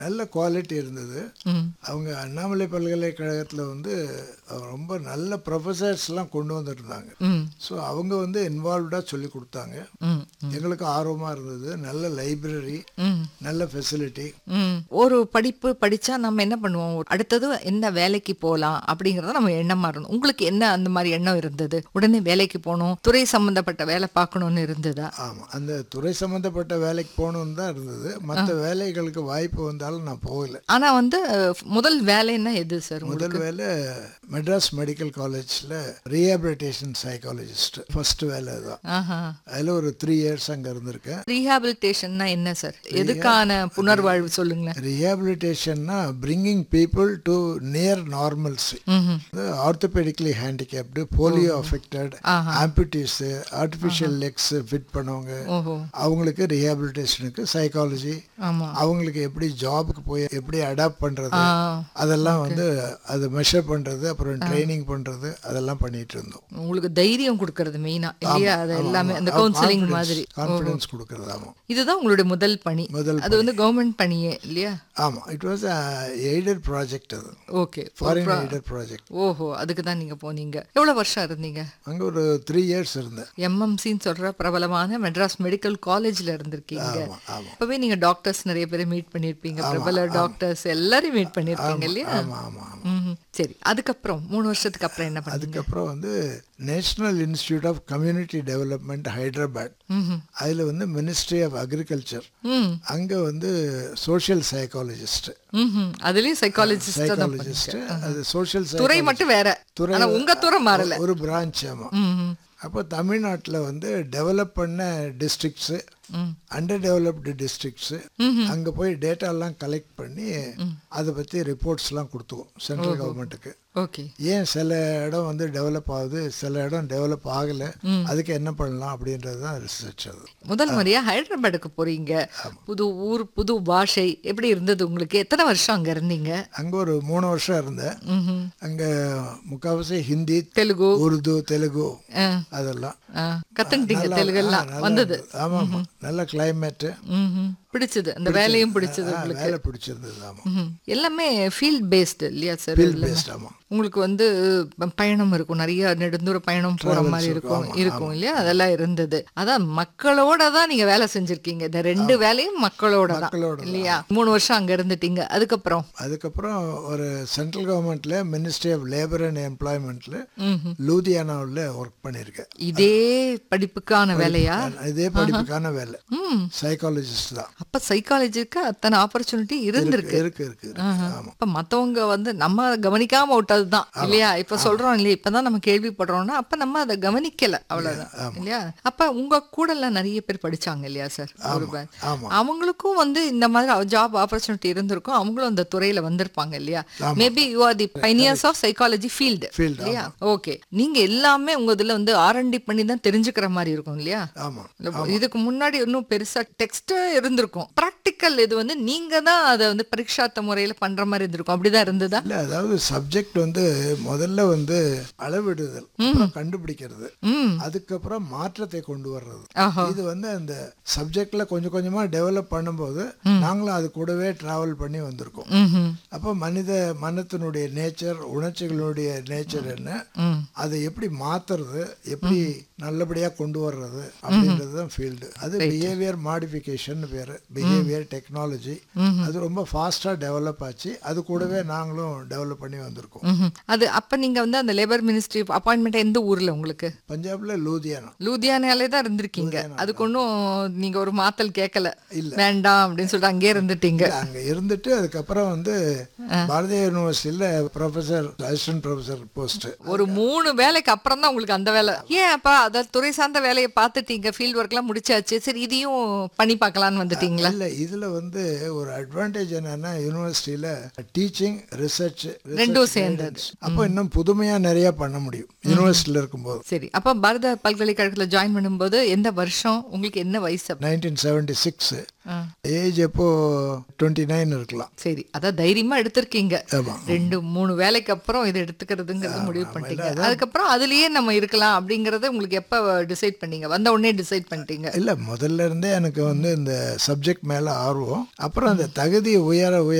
நல்ல குவாலிட்டி இருந்தது ம் அவங்க அண்ணாமலை பல்கலைக்கழகத்தில் வந்து அஹ், ரொம்ப நல்ல ப்ரொஃபஸர்ஸ்லாம் கொண்டு வந்துருந்தாங்க ம் ஸோ அவங்க வந்து இன்வால்வ்டாக சொல்லி கொடுத்தாங்க ம் எங்களுக்கு ஆர்வமாக இருந்தது நல்ல லைப்ரரி ம் நல்ல ஃபெசிலிட்டி ம் ஒரு படிப்பு படிச்சா நம்ம என்ன பண்ணுவோம் அடுத்தது என்ன வேலைக்கு போகலாம் அப்படிங்கறத நம்ம எண்ணமா இருந்தோம் உங்களுக்கு என்ன அந்த மாதிரி எண்ணம் இருந்தது உடனே வேலைக்கு போகணும் துறை சம்பந்தப்பட்ட வேலை பார்க்கணும்னு இருந்ததா ஆமாம் அந்த துறை சம்மந்தப்பட்ட வேலைக்கு போகணுன்னு தான் இருந்தது மற்ற வேலைகளுக்கு வாய்ப்பு வந்தாலும் நான் போகல ஆனா வந்து அஹ், முதல் வேலைன்னா எது சார் முதல் வேலை மெட்ராஸ் மெடிக்கல் காலேஜில் ரீஹாபிலிட்டேஷன் சைக்காலஜிஸ்ட் ஃபர்ஸ்ட் வேலை தான் ஆஹா அதில் ஒரு த்ரீ இயர்ஸ் அங்கே இருந்திருக்கேன் ரீஹாபிலிட்டேஷன்னா என்ன சார் எதுக்கான புனர்வாழ்வு சொல்லுங்களேன் ரீஹாபிலிட்டேஷன்னா bringing people to near normalcy ம்ஹும். ஆர்த்தோபெடிக்லி ஹேண்டிகேப்டு போலியோ அஃபெக்டட் ஆஹா. ஆம்பியூட்டிஸு ஆர்டிஃபிஷியல் லெக்ஸ் ஃபிட் பண்ணவங்க ஓஹோ அவங்களுக்கு ரீஹாபிலிட்டேஷனுக்கு சைக்காலஜி ஆமா அவங்களுக்கு எப்படி ஜாபுக்கு போய் எப்படி அடாப்ட் பண்ணுறது ஆ அதெல்லாம் வந்து அது மெஷர் பண்ணுறது அப்புறம் ட்ரைனிங் பண்ணுறது அதெல்லாம் பண்ணிட்டு இருந்தோம் உங்களுக்கு தைரியம் கொடுக்கறது மெயினா இல்லையா அது எல்லாமே அந்த கவுன்சிலிங் மாதிரி கான்ஃபிடன்ஸ் கொடுக்கறது ஆமாம் இதுதான் உங்களுடைய முதல் பணி முதல் அது வந்து கவர்மெண்ட் பணியே இல்லையா ஆமாம் இட் வாஸ் எய்டட் ப்ராஜெக்ட் அது ஓகே ஃபாரின் எய்டட் ப்ராஜெக்ட் ஓஹோ அதுக்கு தான் நீங்க போனீங்க எவ்வளவு வருஷம் இருந்தீங்க அங்கே ஒரு த்ரீ இயர்ஸ் இருந்தேன் எம்எம்சின்னு சொல்ற பிரபலமான மெட்ராஸ் மெடிக்கல் காலேஜ்ல இருந்திருக்கீங்க ஆமாம் ஆமாம் அப்பவே நீங்க டாக்டர்ஸ் நிறைய பேரை மீட் பண்ணிருப்பீங்க பிரபல டாக்டர்ஸ் எல்லாரையும் மீட் பண்ணிருப்பீங்க இல்லையா ஆமாம் ஆமாம் ஆமாம் ம்ஹும். சரி அதுக்கப்புறம் மூணு வருஷத்துக்கு அப்புறம் என்ன பண்ணீங்க அதுக்கப்புறம் வந்து national institute of community development Hyderabad ம்ஹும். அதில் வந்து மினிஸ்ட்ரி ஆஃப் அக்ரிகல்ச்சர் ம் அங்கே வந்து சோஷியல் சைக்காலஜிஸ்ட் ம்ஹும். அதுலயும் சைக்காலஜிஸ்ட் தான் சைக்காலஜிஸ்ட் அது சோஷியல் துறை மட்டும் வேற துறை ஆனா உங்க துறை மாறல ஒரு பிரான்ச் ஆமாம் ம்ஹும். அப்போ தமிழ்நாட்டில் வந்து டெவலப் பண்ண டிஸ்ட்ரிக்ட்ஸு ம். அண்டர் டெவலப்டு டிஸ்ட்ரிக்ட்ஸு அங்கே போய் டேட்டாலாம் கலெக்ட் பண்ணி அதை பற்றி ரிப்போர்ட்ஸ்லாம் கொடுத்துவோம் சென்ட்ரல் கவர்மெண்ட்டுக்கு ஓகே ஏன் சில இடம் வந்து டெவலப் ஆகுது சில இடம் டெவலப் ஆகலை அதுக்கு என்ன பண்ணலாம் அப்படின்றது தான் ரிசர்ச் அது முதல் முறையா ஹைதராபாத்துக்கு போறீங்க புது ஊர் புது பாஷை எப்படி இருந்தது உங்களுக்கு எத்தனை வருஷம் அங்க இருந்தீங்க அங்கே ஒரு மூணு வருஷம் இருந்தேன் ம்ஹும். அங்கே முக்கால்வாசி ஹிந்தி தெலுங்கு உருது தெலுங்கு ஆ, அதெல்லாம் ஆ, கத்துக்கிட்டீங்க நல்லா- தெலுங்கு எல்லாம் ஆ, நல்லா வந்தது இருந்தது. ஆமா ஆமா நல்ல கிளைமேட்டு ம்ஹும். பிடிச்சது அந்த வேலையும் பிடிச்சது உங்களுக்கு வேலை பிடிச்சிருந்தது ஆமா ம்ஹும். எல்லாமே ஃபீல்ட் பேஸ்டு இல்லையா சார் ஃபீல்ட் பேஸ்ட் ஆமா உங்களுக்கு வந்து ப- பயணம் இருக்கும் நிறைய நெடுந்தூர பயணம் போற மாதிரி இருக்கும் இருக்கும் இல்லையா அதெல்லாம் இருந்தது அதான் மக்களோட தான் நீங்க வேலை செஞ்சிருக்கீங்க இந்த ரெண்டு வேலையும் மக்களோட தான் மக்களோட தான். இல்லையா மூணு வருஷம் அங்க இருந்துட்டீங்க அதுக்கப்புறம் அதுக்கப்புறம் ஒரு சென்ட்ரல் கவர்மெண்ட்ல மினிஸ்ட்ரி ஆஃப் லேபர் அண்ட் எம்ப்ளாய்மெண்ட்ல ம்ஹும். லூதியானாவில் ஒர்க் பண்ணியிருக்கேன் இதே படிப்புக்கான வேலையா இதே படிப்புக்கான வேலை ம் சைக்காலஜிஸ்ட் தான் அப்ப சைக்காலஜிக்கு அத்தனை ஆப்பர்ச்சுனிட்டி இருந்திருக்கு இருக்கு இருக்கு இருக்கு ஆமா இப்ப மத்தவங்க வந்து நம்ம கவனிக்காம விட்டதுதான் இல்லையா இப்ப சொல்றோம் இல்லையா இப்பதான் நம்ம கேள்விப்படுறோம்னா அப்ப நம்ம அதை கவனிக்கல அவ்வளவுதான் இல்லையா அப்ப உங்க கூட எல்லாம் நிறைய பேர் படிச்சாங்க இல்லையா சார் ஒரு பே- ஆமா அவங்களுக்கும் வந்து இந்த மாதிரி ஜாப் ஆப்பர்ச்சுனிட்டி இருந்திருக்கும் அவங்களும் அந்த துறையில வந்திருப்பாங்க இல்லையா maybe you are the pioneers of psychology field Field, இல்லையா ஓகே நீங்க எல்லாமே உங்க இதுல வந்து ஆர்என்டி பண்ணி தான் தெரிஞ்சுக்கிற மாதிரி இருக்கும் இல்லையா ஆமா இல்ல, இதுக்கு முன்னாடி இன்னும் பெருசா டெக்ஸ்ட் இருந்திருக்கும் ப்ராக்டிக்கல் இது வந்து நீங்க தான் அதை வந்து பரீட்சாத்த முறையில பண்ற மாதிரி இருந்திருக்கும் அப்படிதான் இருந்ததா இல்ல அதாவது சப்ஜெக்ட் வந்து முதல்ல வந்து அளவிடுதல் அப்புறம் கண்டுபிடிக்கிறது ம் அதுக்கப்புறம் மாற்றத்தை கொண்டு வர்றது ஆஹா இது வந்து அந்த சப்ஜெக்ட்ல கொஞ்சம் கொஞ்சமா டெவலப் பண்ணும்போது நாங்களும் அது கூடவே டிராவல் பண்ணி வந்திருக்கோம் ம்ஹும். அப்போ மனித மனத்தினுடைய நேச்சர் உணர்ச்சிகளுடைய நேச்சர் என்ன ம் அதை எப்படி மாத்துறது எப்படி நல்லபடியா கொண்டு வர்றது அப்படின்றது தான் ஃபீல்டு அது பிஹேவியர் மாடிஃபிகேஷன் பேரு பிஹேவியர் டெக்னாலஜி அது ரொம்ப ஃபாஸ்டா டெவலப் ஆச்சு அது கூடவே நாங்களும் டெவலப் பண்ணி வந்திருக்கோம் ம்ஹும். அது அப்ப நீங்க வந்து அந்த லேபர் மினிஸ்ட்ரி அப்பாயின்மெண்ட் எந்த ஊர்ல உங்களுக்கு பஞ்சாப்ல லூதியானா லூதியானாலே தான் இருந்திருக்கீங்க அதுக்கு ஒன்றும் நீங்க ஒரு மாத்தல் கேட்கல இல்ல. வேண்டாம் அப்படின்னு சொல்லிட்டு அங்கேயே இருந்துட்டீங்க அங்க இருந்துட்டு அதுக்கப்புறம் வந்து பாரதிய யூனிவர்சிட்டியில ப்ரொஃபசர் அசிஸ்டன்ட் ப்ரொஃபசர் போஸ்ட் ஒரு மூணு வேலைக்கு அப்புறம் தான் உங்களுக்கு அந்த வேலை ஏன் அப்பா அத துறை சார்ந்த வேலையை பார்த்துட்டீங்க ஃபீல்ட் ஒர்க்லாம் முடிச்சாச்சு சரி இதையும் பண்ணி பார்க்கலான்னு வந்துட்டீங்களா இல்ல இதுல வந்து ஒரு அட்வான்டேஜ் என்னன்னா யூனிவர்சிட்டியில டீச்சிங் ரிசர்ச் ரெண்டும் சேர்ந்தது. அப்போ இன்னும் புதுமையா நிறைய பண்ண முடியும் யூனிவர்சிட்டியில இருக்கும்போது சரி அப்ப பாரத பல்கலைக்கழகத்துல ஜாயின் பண்ணும்போது எந்த வருஷம் உங்களுக்கு என்ன வயசு அப்ப? நைன்டீன் செவன்டி சிக்ஸ் ஆ. ஏஜ் எப்போ டுவெண்ட்டி நைன் இருக்கலாம் சரி அதான் தைரியமா எடுத்திருக்கீங்க ஆமா. ரெண்டு மூணு வேலைக்கு அப்புறம் இது எடுத்துக்கிறதுங்கிறது முடிவு பண்ணிட்டீங்க அதுக்கப்புறம் அதுலயே நம்ம இருக்கலாம் அப்படிங்கறத உங்களுக்கு எப்ப டிசைட் பண்ணீங்க வந்த உடனே டிசைட் பண்ணிட்டீங்க இல்லை முதல்ல இருந்தே எனக்கு வந்து இந்த சப்ஜெக்ட் மேலே ஆர்வம் அப்புறம் அந்த தகுதி உயர உயர